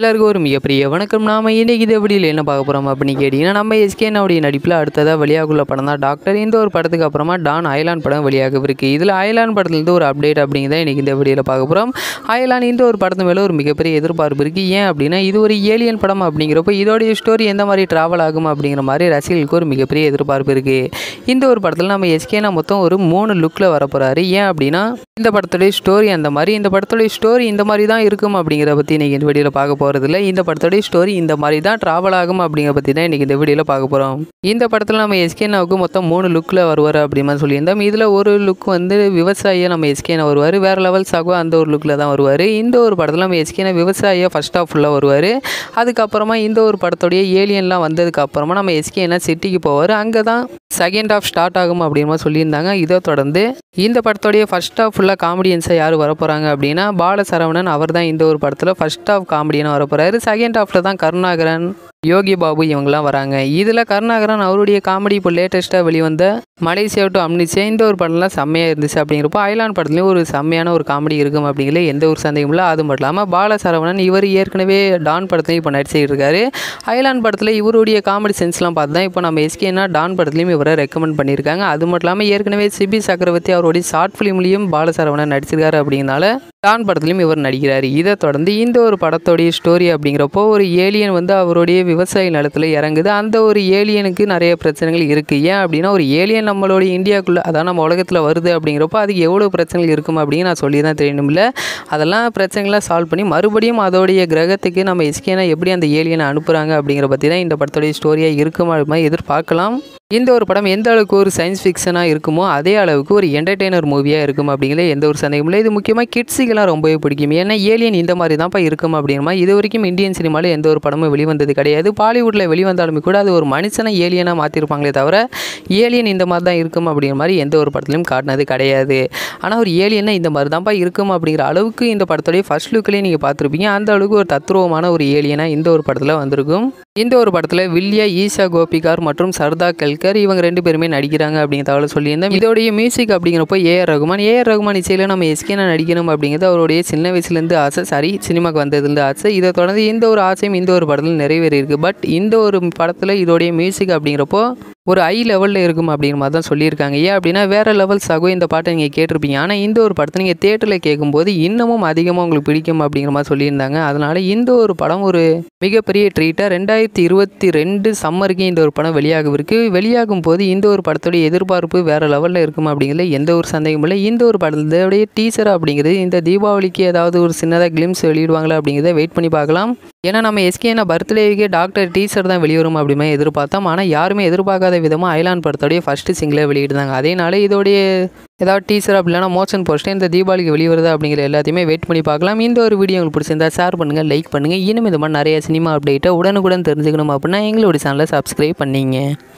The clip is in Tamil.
எல்லாருக்கும் ஒரு மிகப்பெரிய வணக்கம் நாம இன்னைக்கு இந்த வீடியோவில் என்ன பார்க்க போகிறோம் அப்படின்னு கேட்டிங்கன்னா நம்ம எஸ்கேனுடைய நடிப்பில் அடுத்ததாக வெளியாகுள்ள படம் தான் டாக்டர் இந்த ஒரு படத்துக்கு அப்புறமா டான் அயலான் படம் வெளியாகவிருக்கு இதில் அயலான் படத்துலேருந்து ஒரு அப்டேட் அப்படிங்கிறத இன்றைக்கி இந்த வீடியோவில் பார்க்க போகிறோம் அயலான் இந்த ஒரு படத்து மேலே ஒரு மிகப்பெரிய எதிர்பார்ப்பு இருக்குது ஏன் அப்படின்னா இது ஒரு ஏலியன் படம் அப்படிங்கிறப்போ இதோடைய ஸ்டோரி எந்த மாதிரி ட்ராவல் ஆகும் அப்படிங்கிற மாதிரி ரசிகர்களுக்கு ஒரு மிகப்பெரிய எதிர்பார்ப்பு இருக்குது இந்த ஒரு படத்தில் நம்ம எஸ்கேனா மொத்தம் ஒரு மூணு லுக்கில் வரப்போகிறாரு ஏன் அப்படின்னா இந்த படத்துடைய ஸ்டோரி அந்த மாதிரி இந்த படத்துடைய ஸ்டோரி இந்த மாதிரி தான் இருக்கும் அப்படிங்கிறத பற்றி இன்றைக்கி இந்த வீடியோவில் பார்க்க போகிறதில்ல இந்த படத்துடைய ஸ்டோரி இந்த மாதிரி தான் ட்ராவல் ஆகும் அப்படிங்கிற பற்றி தான் இன்றைக்கி இந்த வீடியோவில் பார்க்க போகிறோம் இந்த படத்தில் நம்ம எஸ்கேனாவுக்கு மொத்தம் மூணு லுக்கில் வருவார் அப்படிமா சொல்லியிருந்தோம் இதில் ஒரு லுக் வந்து விவசாயியாக நம்ம எஸ்கேனா வருவார் வேறு லெவல்ஸ் ஆகும் அந்த ஒரு லுக்கில் தான் வருவார் இந்த ஒரு படத்தில் நம்ம எஸ்கேனா விவசாயியாக ஃபஸ்ட் ஆஃப் ஃபுல்லாக வருவார் அதுக்கப்புறமா இந்த ஒரு படத்துடைய ஏலியன்லாம் வந்ததுக்கு அப்புறமா நம்ம எஸ்கேனா சிட்டிக்கு போவார் அங்கே தான் செகண்ட் ஆஃப் ஸ்டார்ட் ஆகும் அப்படின்னு மாதிரி சொல்லியிருந்தாங்க இதை தொடர்ந்து இந்த படத்துடைய ஃபர்ஸ்ட் ஆஃப் ஃபுல்லாக காமெடியன்ஸாக யார் வரப்போகிறாங்க அப்படின்னா பாலசரவணன் அவர் தான் இந்த ஒரு படத்தில் ஃபர்ஸ்ட் ஆஃப் காமெடியனாக வரப்போகிறாரு செகண்ட் ஆஃபில் தான் கருணாகரன் யோகி பாபு இவங்கெல்லாம் வராங்க இதில் கருணாகரன் அவருடைய காமெடி இப்போ லேட்டஸ்ட்டாக வெளிவந்த மலேசியா டு அம்னிச்சியா இந்த ஒரு படம்லாம் செம்மையாக இருந்துச்சு அப்படிங்கிறப்போ ஐலாண்ட் படத்துலேயும் ஒரு செம்மையான ஒரு காமெடி இருக்கும் அப்படிங்கிறதுல எந்த ஒரு சந்தேகமும் இல்லை அது மட்டும் இல்லாமல் பாலசரவணன் இவர் ஏற்கனவே டான் படத்துலையும் இப்போ நடிச்சிட்டு இருக்காரு ஐலாண்ட் படத்தில் இவருடைய காமெடி சென்ஸ்லாம் பார்த்து தான் இப்போ நம்ம எஸ்கேனா டான் படத்துலையும் இவரை ரெக்கமெண்ட் பண்ணியிருக்காங்க அது மட்டும் இல்லாமல் ஏற்கனவே சிபி சக்கரவர்த்தி அவருடைய ஷார்ட் ஃபிலிம்லேயும் பாலசரவணன் நடிச்சிருக்காரு அப்படிங்கனால டான் படத்துலையும் இவர் நடிக்கிறார் இதை தொடர்ந்து இந்த ஒரு படத்தோடைய ஸ்டோரி அப்படிங்கிறப்போ ஒரு ஏலியன் வந்து அவருடைய விவசாய நிலத்தில் இறங்குது அந்த ஒரு ஏலியனுக்கு நிறைய பிரச்சனைகள் இருக்குது ஏன் அப்படின்னா ஒரு ஏலியன் நம்மளுடைய இந்தியாவுக்குள்ளே அதான் நம்ம உலகத்தில் வருது அப்படிங்கிறப்போ அதுக்கு எவ்வளோ பிரச்சனைகள் இருக்கும் அப்படின்னு நான் சொல்லி தான் தெரியணும்ல அதெல்லாம் பிரச்சனைகளாக சால்வ் பண்ணி மறுபடியும் அதோடைய கிரகத்துக்கு நம்ம எஸ்கேனா எப்படி அந்த ஏலியனை அனுப்புகிறாங்க அப்படிங்கிற பற்றி தான் இந்த படத்தோடைய ஸ்டோரியாக இருக்கும் அது மாதிரி எதிர்பார்க்கலாம் இந்த ஒரு படம் எந்த அளவுக்கு ஒரு சயின்ஸ் ஃபிக்ஷனாக இருக்குமோ அதே அளவுக்கு ஒரு என்டர்டெய்னர் மூவியாக இருக்கும் அப்படிங்கிறது எந்த ஒரு சந்தேகமும் இல்லை இது முக்கியமாக கிட்ஸுக்கெல்லாம் ரொம்பவே பிடிக்கும் ஏன்னா ஏலியன் இந்த மாதிரி தான்ப்பா இருக்கும் அப்படிங்கிற மாதிரி இது வரைக்கும் இந்தியன் சினிமாவில் எந்த ஒரு படமும் வெளிவந்தது கிடையாது பாலிவுட்டில் வெளிவந்தாலுமே கூட அது ஒரு மனுஷனை ஏலியனாக மாற்றிருப்பாங்களே தவிர ஏலியன் இந்த மாதிரி தான் இருக்கும் அப்படிங்கிற மாதிரி எந்த ஒரு படத்துலையும் காட்டினது கிடையாது ஆனால் ஒரு ஏலியனா இந்த மாதிரி தான்ப்பா இருக்கும் அப்படிங்கிற அளவுக்கு இந்த படத்துடைய ஃபர்ஸ்ட் லுக்கிலே நீங்கள் பார்த்துருப்பீங்க அந்த அளவுக்கு ஒரு தத்ரூபமான ஒரு ஏலியனாக இந்த ஒரு படத்தில் வந்திருக்கும் இந்த ஒரு படத்தில் வில்லியா ஈஷா கோபிகார் மற்றும் சர்தா கல்கர் இவங்க ரெண்டு பேருமே நடிக்கிறாங்க அப்படிங்கிற தகவல் சொல்லியிருந்தேன் இதோடைய மியூசிக் அப்படிங்கிறப்போ ஏஆர் ரகுமான் ஏஆர் ரகுமான் இசையில் நம்ம எஸ்கேனா நடிக்கணும் அப்படிங்கிறது அவருடைய சின்ன வயசுலேருந்து ஆசை சாரி சினிமாக்கு வந்ததுலேருந்து ஆசை இதை தொடர்ந்து இந்த ஒரு ஆசையும் இந்த ஒரு படத்தில் நிறைவேறியிருக்கு பட் இந்த ஒரு படத்தில் இதோடைய மியூசிக் அப்படிங்கிறப்போ ஒரு ஐ லெவலில் இருக்கும் அப்படிங்கிற மாதிரி தான் சொல்லியிருக்காங்க ஏன் அப்படின்னா வேறு லெவல்ஸ் ஆகும் இந்த பாட்டை நீங்கள் கேட்டிருப்பீங்க ஆனால் இந்த ஒரு படத்தை நீங்கள் தேட்டரில் கேட்கும்போது இன்னமும் அதிகமாக உங்களுக்கு பிடிக்கும் அப்படிங்கிற மாதிரி சொல்லியிருந்தாங்க அதனால் இந்த ஒரு படம் ஒரு மிகப்பெரிய ட்ரீட்டாக ரெண்டாயிரத்தி இருபத்தி ரெண்டு சம்மருக்கு இந்த ஒரு படம் வெளியாகவிருக்கு வெளியாகும் போது இந்த ஒரு படத்துடைய எதிர்பார்ப்பு வேறு லெவலில் இருக்கும் அப்படிங்கிறதுல எந்த ஒரு சந்தேகமும் இல்லை இந்த ஒரு படத்துடைய டீசர் அப்படிங்கிறது இந்த தீபாவளிக்கு ஏதாவது ஒரு சின்னதாக கிளிம்ஸ் வெளியிடுவாங்களா அப்படிங்கிறத வெயிட் பண்ணி பார்க்கலாம் ஏன்னா நம்ம எஸ்கேனா பர்த்டேவுக்கே டாக்டர் டீசர் தான் வெளிவரும் அப்படிமே எதிர்பார்த்தோம் ஆனால் யாருமே எதிர்பார்க்காத விதமாக ஐலாண்ட் படத்தோடைய ஃபஸ்ட்டு சிங்கிளை வெளியிடுதாங்க அதேனால இதோடைய ஏதாவது டீசர் அப்படி இல்லைனா மோஷன் போஸ்ட்டு இந்த தீபாவளிக்கு வெளிவருது அப்படிங்கிற எல்லாத்தையுமே வெயிட் பண்ணி பார்க்கலாம் இந்த ஒரு வீடியோ உங்களுக்கு பிடிச்சிருந்தா ஷேர் பண்ணுங்கள் லைக் பண்ணுங்கள் இன்னும் இந்த மாதிரி நிறைய சினிமா அப்டேட்டை உடனுக்குடன் தெரிஞ்சுக்கணும் அப்படின்னா எங்களுடைய சேனலை சப்ஸ்கிரைப் பண்ணிங்க